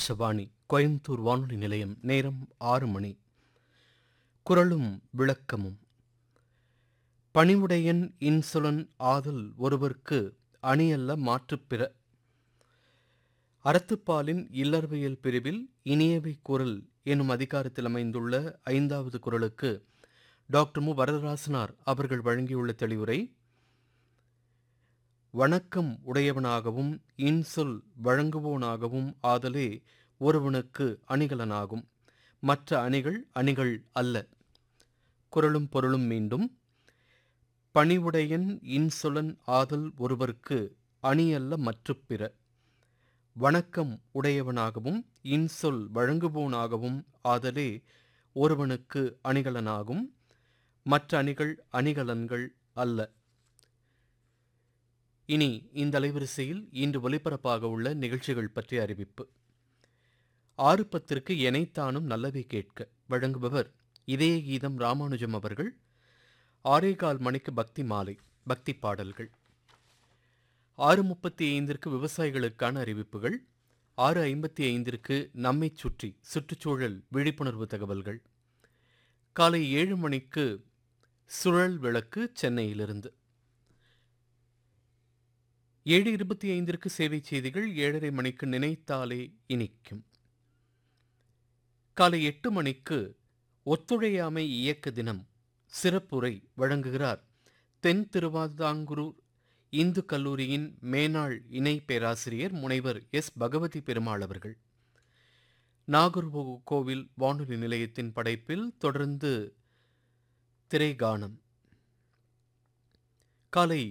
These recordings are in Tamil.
ஆகாஷவாணி கோயம்புத்தூர் வானொலி நிலையம் நேரம் ஆறு மணி குரலும் விளக்கமும் பணிவுடையன் இன்சொலன் ஆதல் ஒருவர்க்கு அணியல்ல மாற்றுப் பிற அறத்துப்பாலின் இல்லறவியல் பிரிவில் இனியவை குரல் எனும் அதிகாரத்தில் அமைந்துள்ள ஐந்தாவது குரலுக்கு டாக்டர் மு வரதராசனார் அவர்கள் வழங்கியுள்ள தெளிவுரை வணக்கம் உடையவனாகவும் இன்சொல் வழங்குவோனாகவும் ஆதலே ஒருவனுக்கு அணிகலனாகும் மற்ற அணிகள் அணிகள் அல்ல குரலும் பொருளும் மீண்டும் பணிவுடையன் இன்சொலன் ஆதல் ஒருவர்க்கு அணியல்ல மற்றுப் பிற வணக்கம் உடையவனாகவும் இன்சொல் வழங்குவோனாகவும் ஆதலே ஒருவனுக்கு அணிகலனாகும் மற்ற அணிகள் அணிகலன்கள் அல்ல இனி இந்த அலைவரிசையில் இன்று ஒலிபரப்பாக உள்ள நிகழ்ச்சிகள் பற்றிய அறிவிப்பு ஆறு பத்திற்கு எனைத்தானும் நல்லவை கேட்க வழங்குபவர் இதய கீதம் ராமானுஜம் அவர்கள் ஆறேகால் மணிக்கு பக்தி மாலை பக்தி பாடல்கள் ஆறு முப்பத்தி ஐந்திற்கு விவசாயிகளுக்கான அறிவிப்புகள் ஆறு ஐம்பத்தி ஐந்திற்கு நம்மைச் சுற்றி சுற்றுச்சூழல் விழிப்புணர்வு தகவல்கள் காலை ஏழு மணிக்கு சுழல் விளக்கு சென்னையிலிருந்து ஏழு இருபத்தி ஐந்திற்கு சேவை செய்திகள் ஏழரை மணிக்கு நினைத்தாலே இனிக்கும் காலை எட்டு மணிக்கு ஒத்துழையாமை இயக்க தினம் சிறப்புரை வழங்குகிறார் தென் திருவாதாங்குரூர் இந்து கல்லூரியின் மேனாள் இணை பேராசிரியர் முனைவர் எஸ் பகவதி பெருமாள் அவர்கள் நாகர்கோவில் வானொலி நிலையத்தின் படைப்பில் தொடர்ந்து திரைகானம் காலை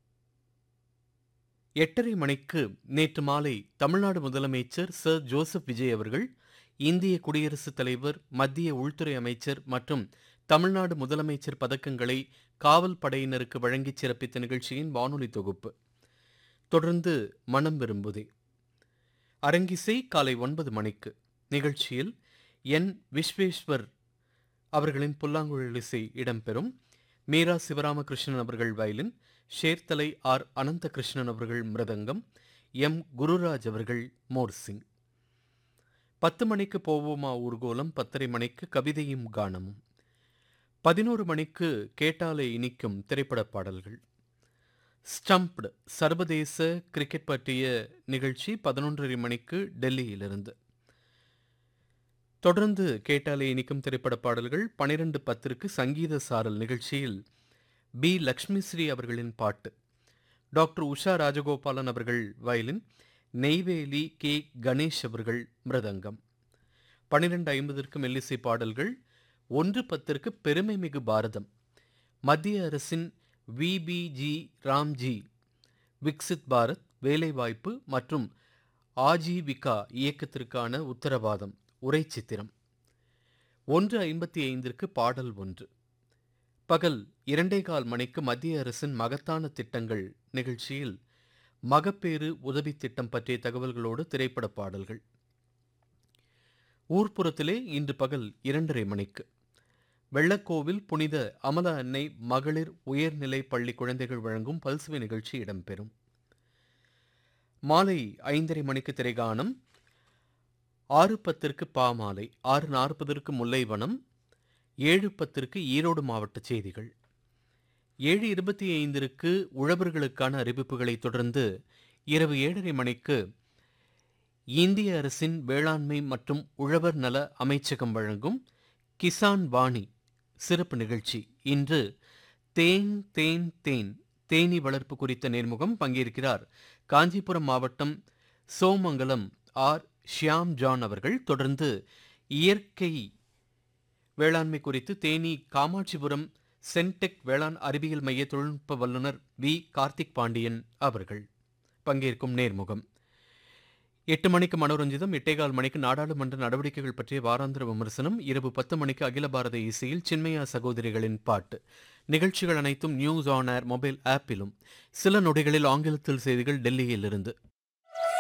எட்டரை மணிக்கு நேற்று மாலை தமிழ்நாடு முதலமைச்சர் சர் ஜோசப் விஜய் அவர்கள் இந்திய குடியரசுத் தலைவர் மத்திய உள்துறை அமைச்சர் மற்றும் தமிழ்நாடு முதலமைச்சர் பதக்கங்களை காவல் படையினருக்கு வழங்கி சிறப்பித்த நிகழ்ச்சியின் வானொலி தொகுப்பு தொடர்ந்து மனம் விரும்புதே அரங்கிசை காலை ஒன்பது மணிக்கு நிகழ்ச்சியில் என் விஸ்வேஸ்வர் அவர்களின் புல்லாங்குழல் இசை இடம்பெறும் மீரா சிவராமகிருஷ்ணன் அவர்கள் வயலின் ஷேர்தலை ஆர் அனந்தகிருஷ்ணன் அவர்கள் மிருதங்கம் எம் குருராஜ் அவர்கள் மோர்சிங் பத்து மணிக்கு போவோமா ஊர்கோலம் பத்தரை மணிக்கு கவிதையும் கானமும் பதினோரு மணிக்கு கேட்டாலே இனிக்கும் திரைப்பட பாடல்கள் ஸ்டம்ப்டு சர்வதேச கிரிக்கெட் பற்றிய நிகழ்ச்சி பதினொன்றரை மணிக்கு டெல்லியிலிருந்து தொடர்ந்து கேட்டாலே இனிக்கும் திரைப்பட பாடல்கள் பனிரெண்டு பத்திற்கு சங்கீத சாரல் நிகழ்ச்சியில் பி லக்ஷ்மிஸ்ரீ அவர்களின் பாட்டு டாக்டர் உஷா ராஜகோபாலன் அவர்கள் வயலின் நெய்வேலி கே கணேஷ் அவர்கள் மிருதங்கம் பனிரெண்டு ஐம்பதற்கு மெல்லிசை பாடல்கள் ஒன்று பத்திற்கு பெருமை மிகு பாரதம் மத்திய அரசின் விபிஜி ராம்ஜி விக்சித் பாரத் வேலைவாய்ப்பு மற்றும் ஆஜீவிகா இயக்கத்திற்கான உத்தரவாதம் உரை சித்திரம் ஒன்று ஐம்பத்தி ஐந்திற்கு பாடல் ஒன்று பகல் இரண்டே கால் மணிக்கு மத்திய அரசின் மகத்தான திட்டங்கள் நிகழ்ச்சியில் மகப்பேறு உதவி திட்டம் பற்றிய தகவல்களோடு திரைப்பட பாடல்கள் ஊர்ப்புறத்திலே இன்று பகல் இரண்டரை மணிக்கு வெள்ளக்கோவில் புனித அமல அன்னை மகளிர் உயர்நிலை பள்ளி குழந்தைகள் வழங்கும் பல்சுவை நிகழ்ச்சி இடம்பெறும் மாலை ஐந்தரை மணிக்கு திரைகானம் ஆறு பத்திற்கு பாமாலை ஆறு நாற்பதற்கு முல்லைவனம் ஏழு பத்திற்கு ஈரோடு மாவட்ட செய்திகள் ஏழு இருபத்தி ஐந்திற்கு உழவர்களுக்கான அறிவிப்புகளை தொடர்ந்து இரவு ஏழரை மணிக்கு இந்திய அரசின் வேளாண்மை மற்றும் உழவர் நல அமைச்சகம் வழங்கும் கிசான் வாணி சிறப்பு நிகழ்ச்சி இன்று தேன் தேன் தேன் தேனி வளர்ப்பு குறித்த நேர்முகம் பங்கேற்கிறார் காஞ்சிபுரம் மாவட்டம் சோமங்கலம் ஆர் ஷியாம் ஜான் அவர்கள் தொடர்ந்து இயற்கை வேளாண்மை குறித்து தேனி காமாட்சிபுரம் சென்டெக் வேளாண் அறிவியல் மைய தொழில்நுட்ப வல்லுநர் வி கார்த்திக் பாண்டியன் அவர்கள் பங்கேற்கும் நேர்முகம் எட்டு மணிக்கு மனோரஞ்சிதம் எட்டேகால் மணிக்கு நாடாளுமன்ற நடவடிக்கைகள் பற்றிய வாராந்திர விமர்சனம் இரவு பத்து மணிக்கு அகில பாரத இசையில் சின்மயா சகோதரிகளின் பாட்டு நிகழ்ச்சிகள் அனைத்தும் நியூஸ் ஆன் ஏர் மொபைல் ஆப்பிலும் சில நொடிகளில் ஆங்கிலத்தில் செய்திகள் டெல்லியில் இருந்து